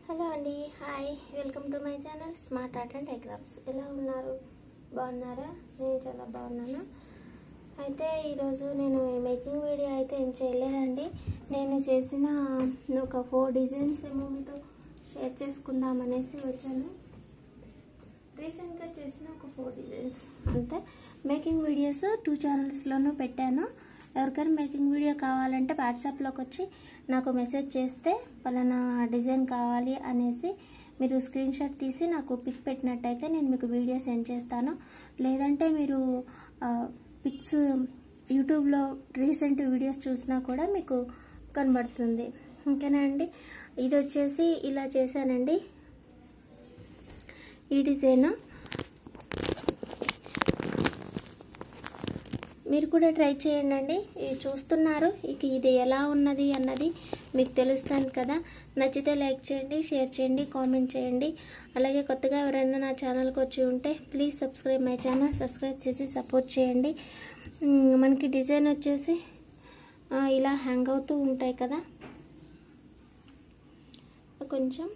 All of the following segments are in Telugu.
హలో అండి hi welcome to my channel smart art and diagrams ఎలా ఉన్నారు బాగున్నారా నేను చాలా బాగున్నాను అయితే ఈరోజు నేను మేకింగ్ వీడియో అయితే ఏం చేయలేదండి నేను చేసిన ఒక ఫోర్ డిజైన్స్ ఏమో మీతో షేర్ చేసుకుందామనేసి వచ్చాను రీసెంట్గా చేసిన ఒక ఫోర్ డిజైన్స్ అంతే మేకింగ్ వీడియోస్ టూ ఛానల్స్లోనూ పెట్టాను ఎవరికైనా మేకింగ్ వీడియో కావాలంటే వాట్సాప్లోకి వచ్చి నాకు మెసేజ్ చేస్తే పలానా డిజైన్ కావాలి అనేసి మీరు స్క్రీన్ షాట్ తీసి నాకు పిక్ పెట్టినట్టయితే నేను మీకు వీడియో సెండ్ చేస్తాను లేదంటే మీరు పిక్స్ యూట్యూబ్లో రీసెంట్ వీడియోస్ చూసినా కూడా మీకు కనబడుతుంది ఓకేనా అండి ఇది వచ్చేసి ఇలా చేశానండి ఈ డిజైన్ మీరు కూడా ట్రై చేయండి అండి ఇది చూస్తున్నారు ఇక ఇది ఎలా ఉన్నది అన్నది మీకు తెలుస్తుంది కదా నచ్చితే లైక్ చేయండి షేర్ చేయండి కామెంట్ చేయండి అలాగే కొత్తగా ఎవరైనా నా ఛానల్కి వచ్చి ఉంటే please subscribe my channel subscribe చేసి సపోర్ట్ చేయండి మనకి డిజైన్ వచ్చేసి ఇలా హ్యాంగ్ అవుతూ ఉంటాయి కదా కొంచెం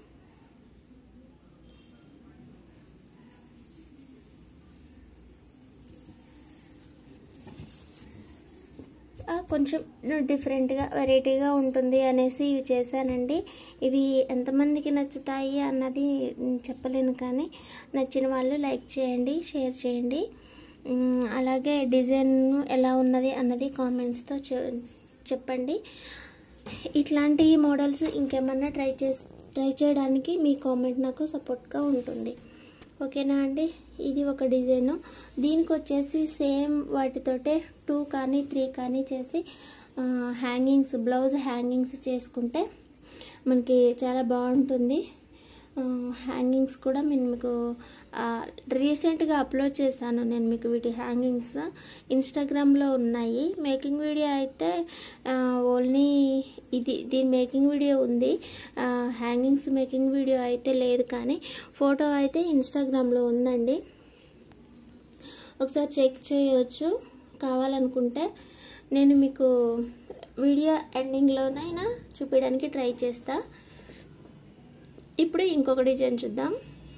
కొంచెం డిఫరెంట్గా వెరైటీగా ఉంటుంది అనేసి ఇవి చేశానండి ఇవి ఎంతమందికి నచ్చుతాయి అన్నది చెప్పలేను కానీ నచ్చిన వాళ్ళు లైక్ చేయండి షేర్ చేయండి అలాగే డిజైన్ ఎలా ఉన్నది అన్నది కామెంట్స్తో చెప్పండి ఇట్లాంటి మోడల్స్ ఇంకేమన్నా ట్రై చేసి ట్రై చేయడానికి మీ కామెంట్ నాకు సపోర్ట్గా ఉంటుంది ఓకేనా అండి ఇది ఒక డిజైన్ దీనికి వచ్చేసి సేమ్ వాటితోటే టూ కానీ త్రీ కానీ చేసి హ్యాంగింగ్స్ బ్లౌజ్ హ్యాంగింగ్స్ చేసుకుంటే మనకి చాలా బాగుంటుంది హ్యాంగింగ్స్ కూడా నేను మీకు రీసెంట్గా అప్లోడ్ చేశాను నేను మీకు వీటి హ్యాంగింగ్స్ ఇన్స్టాగ్రామ్లో ఉన్నాయి మేకింగ్ వీడియో అయితే ఓన్లీ ఇది దీని మేకింగ్ వీడియో ఉంది హ్యాంగింగ్స్ మేకింగ్ వీడియో అయితే లేదు కానీ ఫోటో అయితే ఇన్స్టాగ్రామ్లో ఉందండి ఒకసారి చెక్ చేయవచ్చు కావాలనుకుంటే నేను మీకు వీడియో ఎండింగ్లోనైనా చూపించడానికి ట్రై చేస్తా ఇప్పుడు ఇంకొక డిజైన్ చూద్దాం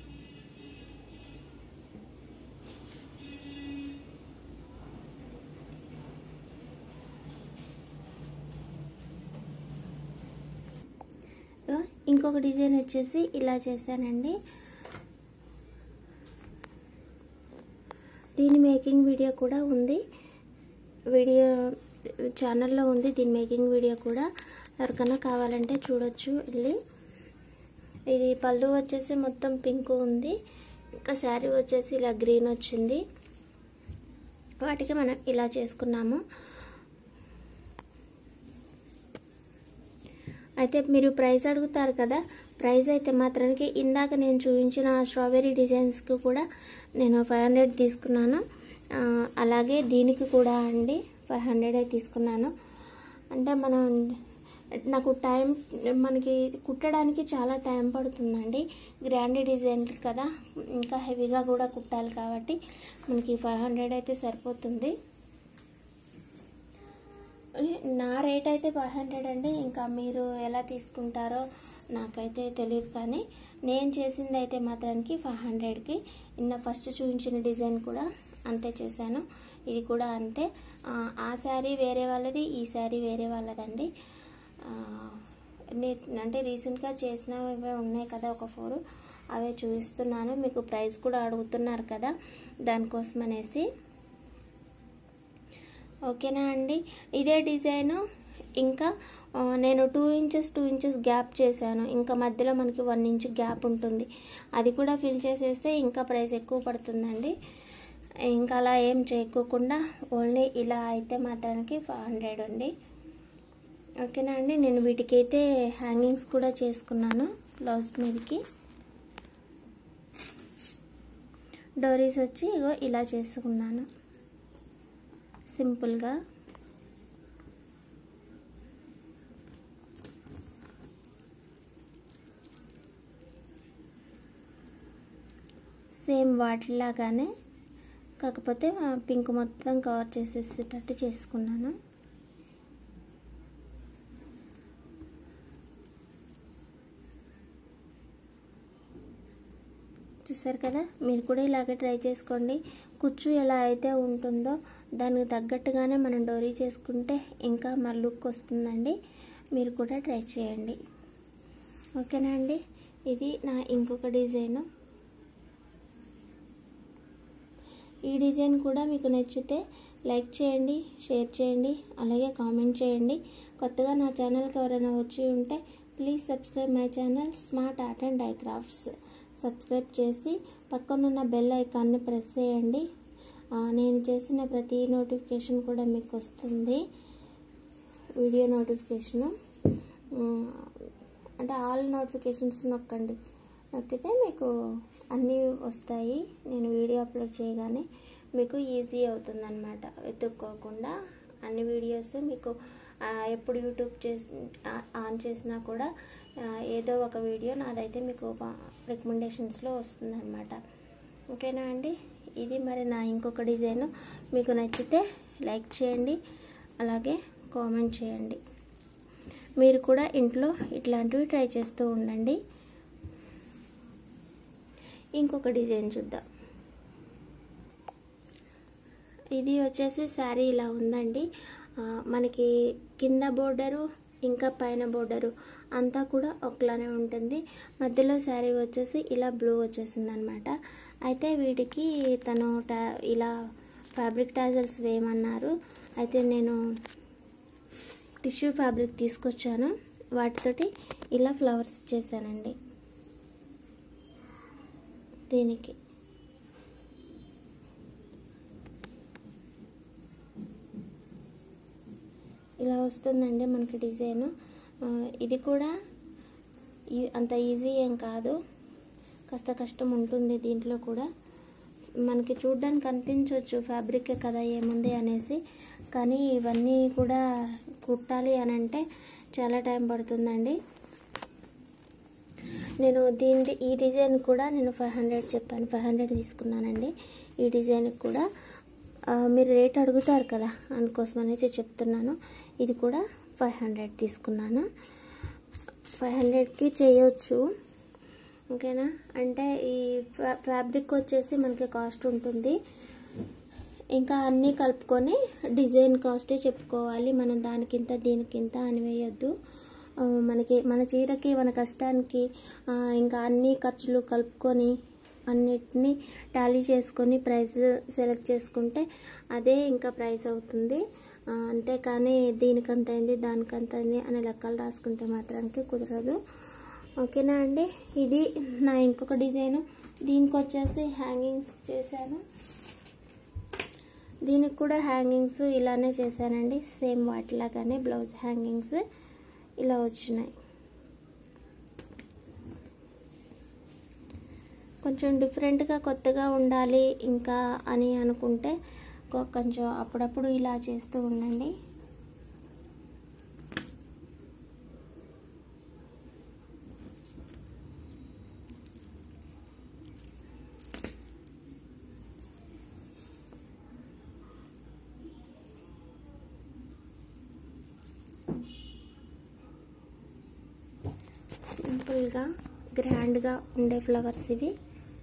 ఇంకొక డిజైన్ వచ్చేసి ఇలా చేశానండి దీని మేకింగ్ వీడియో కూడా ఉంది వీడియో ఛానల్లో ఉంది దీని మేకింగ్ వీడియో కూడా ఎవరికైనా కావాలంటే చూడొచ్చు వెళ్ళి ఇది పళ్ళు వచ్చేసి మొత్తం పింక్ ఉంది ఇంకా శారీ వచ్చేసి ఇలా గ్రీన్ వచ్చింది వాటికి మనం ఇలా చేసుకున్నాము అయితే మీరు ప్రైస్ అడుగుతారు కదా ప్రైస్ అయితే మాత్రానికి ఇందాక నేను చూపించిన స్ట్రాబెర్రీ డిజైన్స్కి కూడా నేను ఫైవ్ హండ్రెడ్ తీసుకున్నాను అలాగే దీనికి కూడా అండి ఫైవ్ హండ్రెడే తీసుకున్నాను అంటే మనం నాకు టైం మనకి కుట్టడానికి చాలా టైం పడుతుందండి గ్రాండ్ డిజైన్ కదా ఇంకా హెవీగా కూడా కుట్టాలి కాబట్టి మనకి ఫైవ్ హండ్రెడ్ అయితే సరిపోతుంది నా రేట్ అయితే ఫైవ్ హండ్రెడ్ అండి ఇంకా మీరు ఎలా తీసుకుంటారో నాకైతే తెలియదు కానీ నేను చేసింది అయితే మాత్రానికి ఫైవ్ హండ్రెడ్కి నిన్న ఫస్ట్ చూపించిన డిజైన్ కూడా అంతే చేశాను ఇది కూడా అంతే ఆ శారీ వేరే వాళ్ళది ఈ శారీ వేరే వాళ్ళదండి అంటే రీసెంట్గా చేసినవి ఉన్నాయి కదా ఒక ఫోర్ అవే చూపిస్తున్నాను మీకు ప్రైస్ కూడా అడుగుతున్నారు కదా దానికోసం అనేసి ఓకేనా అండి ఇదే డిజైను ఇంకా నేను two inches two inches gap చేశాను ఇంకా మధ్యలో మనకి వన్ ఇంచ్ గ్యాప్ ఉంటుంది అది కూడా ఫిల్ చేసేస్తే ఇంకా ప్రైస్ ఎక్కువ పడుతుందండి ఇంకా అలా ఏం చేయకోకుండా ఓన్లీ ఇలా అయితే మాత్రానికి ఫైవ్ హండ్రెడ్ అండి ఓకేనా అండి నేను వీటికైతే హ్యాంగింగ్స్ కూడా చేసుకున్నాను బ్లౌజ్ మీదకి డోరీస్ వచ్చి ఇగో ఇలా చేసుకున్నాను సింపుల్గా సేమ్ వాటిలాగానే కాకపోతే పింక్ మొత్తం కవర్ చేసేసేటట్టు చేసుకున్నాను చూసారు కదా మీరు కూడా ఇలాగే ట్రై చేసుకోండి కుచ్చు ఎలా అయితే ఉంటుందో దానికి తగ్గట్టుగానే మనం డోరీ చేసుకుంటే ఇంకా మన లుక్ వస్తుందండి మీరు కూడా ట్రై చేయండి ఓకేనా అండి ఇది నా ఇంకొక డిజైను ఈ డిజైన్ కూడా మీకు నచ్చితే లైక్ చేయండి షేర్ చేయండి అలాగే కామెంట్ చేయండి కొత్తగా నా ఛానల్కి ఎవరైనా వచ్చి ఉంటే please subscribe my channel smart art and DIY crafts subscribe చేసి పక్కనున్న బెల్ ఐకాన్ని ప్రెస్ చేయండి ఆ, నేను చేసిన ప్రతి నోటిఫికేషన్ కూడా మీకు వస్తుంది వీడియో నోటిఫికేషను ఉమ్, అంటే ఆల్ నోటిఫికేషన్స్ నొక్కండి నొక్కితే మీకు అన్నీ వస్తాయి నేను వీడియో అప్లోడ్ చేయగానే మీకు ఈజీ అవుతుంది అనమాట వెతుక్కోకుండా అన్ని వీడియోస్ మీకు ఆ, ఎప్పుడు యూట్యూబ్ చేసి ఆ- ఆన్ చేసినా కూడా ఆ, ఏదో ఒక వీడియో నాదైతే మీకు రికమెండేషన్స్లో వస్తుందన్నమాట ఓకేనా అండి ఇది మరి నా ఇంకొక డిజైన్ మీకు నచ్చితే లైక్ చేయండి అలాగే కామెంట్ చేయండి మీరు కూడా ఇంట్లో ఇట్లాంటివి ట్రై చేస్తూ ఉండండి ఇంకొక డిజైన్ చూద్దాం ఇది వచ్చేసి శారీ ఇలా ఉందండి ఆ, మనకి కింద బోర్డరు ఇంకా పైన బోర్డరు అంతా కూడా ఒకలానే ఉంటుంది మధ్యలో శారీ వచ్చేసి ఇలా బ్లూ వచ్చేసింది అనమాట అయితే వీటికి తను టా ఇలా ఫ్యాబ్రిక్ టాజల్స్ వేయమన్నారు అయితే నేను టిష్యూ ఫ్యాబ్రిక్ తీసుకొచ్చాను వాటితోటి ఇలా ఫ్లవర్స్ చేశానండి దీనికి ఇలా వస్తుందండి మనకి డిజైన్ ఇది కూడా ఈ- అంత ఈజీ ఏం కాదు కాస్త కష్టం ఉంటుంది దీంట్లో కూడా మనకి చూడ్డానికి కనిపించవచ్చు ఫ్యాబ్రికే కదా ఏముంది అనేసి కానీ ఇవన్నీ కూడా కుట్టాలి అని అంటే చాలా టైం పడుతుందండి నేను దీని ఈ డిజైన్ కూడా నేను ఫైవ్ హండ్రెడ్ చెప్పాను ఫైవ్ హండ్రెడ్ తీసుకున్నానండి ఈ డిజైన్కి కూడా ఆ, మీరు రేట్ అడుగుతారు కదా అందుకోసం అనేసి చెప్తున్నాను ఇది కూడా ఫైవ్ హండ్రెడ్ తీసుకున్నాను ఫైవ్ హండ్రెడ్కి చేయొచ్చు ఓకేనా అంటే ఈ ఫ్యా- ఫ్యాబ్రిక్ వచ్చేసి మనకి కాస్ట్ ఉంటుంది ఇంకా అన్నీ కలుపుకొని డిజైన్ కాస్టే చెప్పుకోవాలి మనం దానికింత దీనికింత అని వేయొద్దు ఆ, మనకి మన చీరకి మన కష్టానికి ఆ, ఇంకా అన్ని ఖర్చులు కలుపుకొని అన్నిటినీ టాలీ చేసుకొని ప్రైస్ సెలెక్ట్ చేసుకుంటే అదే ఇంకా ప్రైస్ అవుతుంది ఆ, అంతేకాని దీనికంత అయింది దానికంత అయింది అనే లెక్కలు రాసుకుంటే మాత్రానికి కుదరదు ఓకేనా అండి ఇది నా ఇంకొక డిజైన్ దీనికి వచ్చేసి హ్యాంగింగ్స్ చేశాను దీనికి కూడా హ్యాంగింగ్స్ ఇలానే చేశానండి సేమ్ వాటిలాగానే బ్లౌజ్ హ్యాంగింగ్స్ ఇలా వచ్చినాయి కొంచెం డిఫరెంట్గా కొత్తగా ఉండాలి ఇంకా అని అనుకుంటే కొ- కొంచెం అప్పుడప్పుడు ఇలా చేస్తూ ఉండండి సింపుల్గా గ్రాండ్గా ఉండే ఫ్లవర్స్ ఇవి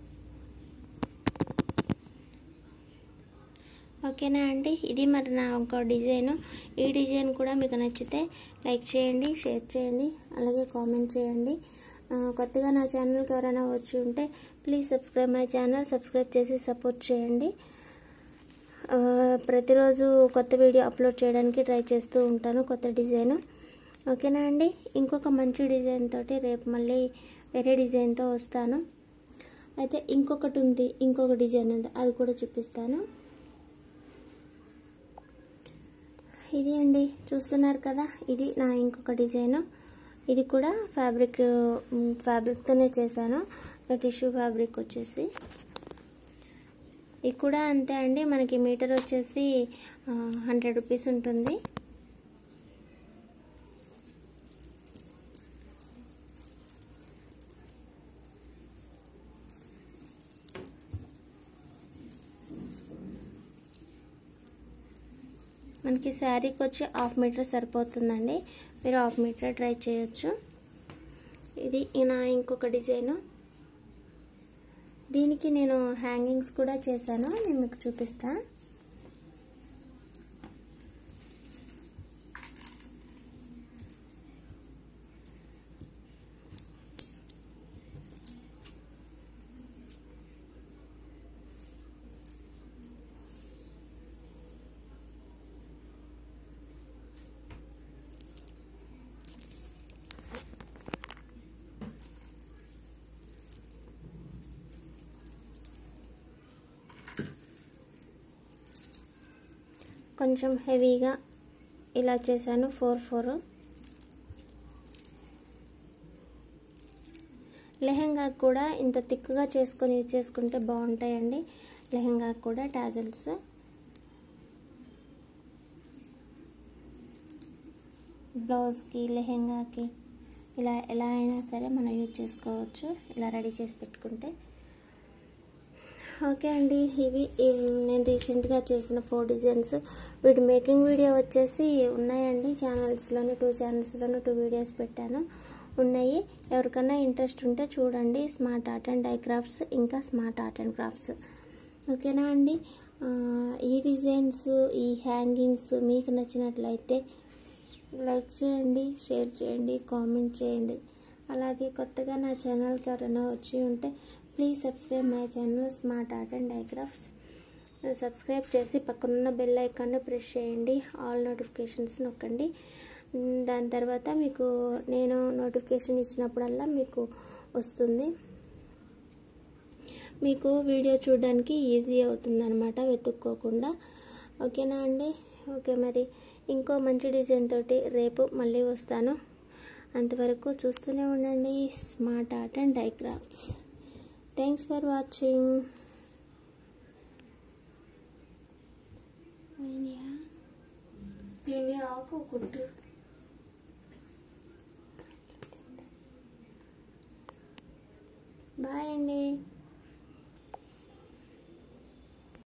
ఓకేనా అండి ఇది మరి నా ఇంకో డిజైన్ ఈ డిజైన్ కూడా మీకు నచ్చితే లైక్ చేయండి షేర్ చేయండి అలాగే కామెంట్ చేయండి ఆ, కొత్తగా నా ఛానల్కి ఎవరైనా వచ్చి ఉంటే please subscribe my channel subscribe చేసి సపోర్ట్ చేయండి ఆ, ప్రతిరోజు కొత్త వీడియో అప్లోడ్ చేయడానికి ట్రై చేస్తూ ఉంటాను కొత్త డిజైన్ ఓకేనా అండి ఇంకొక మంచి డిజైన్ తోటి రేపు మళ్ళీ వేరే డిజైన్తో వస్తాను అయితే ఇంకొకటి ఉంది ఇంకొక డిజైన్ ఉంది అది కూడా చూపిస్తాను ఇది అండి చూస్తున్నారు కదా ఇది నా ఇంకొక డిజైన్ ఇది కూడా ఫ్యాబ్రిక్ మ్, ఫ్యాబ్రిక్తోనే చేశాను టిష్యూ ఫ్యాబ్రిక్ వచ్చేసి ఇది కూడా అంతే అండి మనకి మీటర్ వచ్చేసి హండ్రెడ్ రూపీస్ ఉంటుంది మనకి శారీకి వచ్చి హాఫ్ మీటర్ సరిపోతుందండి మీరు హాఫ్ మీటర్ ట్రై చేయొచ్చు ఇది నా ఇంకొక డిజైను దీనికి నేను హ్యాంగింగ్స్ కూడా చేశాను నేను మీకు చూపిస్తా కొంచెం హెవీగా ఇలా చేశాను ఫోర్ ఫోర్ లెహెంగా కూడా ఇంత తిక్కుగా చేసుకొని యూజ్ చేసుకుంటే బాగుంటాయండి లెహెంగా కూడా టాజల్స్ బ్లౌజ్కి లెహెంగాకి ఇలా ఎలా అయినా సరే మనం యూజ్ చేసుకోవచ్చు ఇలా రెడీ చేసి పెట్టుకుంటే ఓకే అండి ఇవి ఇవి నేను రీసెంట్గా చేసిన ఫోర్ డిజైన్స్ వీటి మేకింగ్ వీడియో వచ్చేసి ఉన్నాయండి ఛానల్స్లోను టూ ఛానల్స్లోను టూ వీడియోస్ పెట్టాను ఉన్నాయి ఎవరికైనా ఇంట్రెస్ట్ ఉంటే చూడండి smart art and DIY crafts ఇంకా స్మార్ట్ ఆర్ట్ అండ్ క్రాఫ్ట్స్ ఓకేనా అండి ఆ, ఈ డిజైన్స్ ఈ హ్యాంగింగ్స్ మీకు నచ్చినట్లయితే లైక్ చేయండి షేర్ చేయండి కామెంట్ చేయండి అలాగే కొత్తగా నా ఛానల్కి ఎవరైనా వచ్చి ఉంటే please subscribe my channel smart art and DIY crafts subscribe చేసి పక్కనున్న బెల్ ఐకాన్ని ప్రెస్ చేయండి ఆల్ నోటిఫికేషన్స్ నొక్కండి ఉమ్, దాని తర్వాత మీకు నేను నోటిఫికేషన్ ఇచ్చినప్పుడల్లా మీకు వస్తుంది మీకు వీడియో చూడడానికి ఈజీ అవుతుంది అనమాట వెతుక్కోకుండా ఓకేనా అండి ఓకే మరి ఇంకో మంచి డిజైన్ తోటి రేపు మళ్ళీ వస్తాను అంతవరకు చూస్తూనే ఉండండి smart art and DIY crafts thanks for watching తిని ఆకు కుట్టు బాయ్ అండి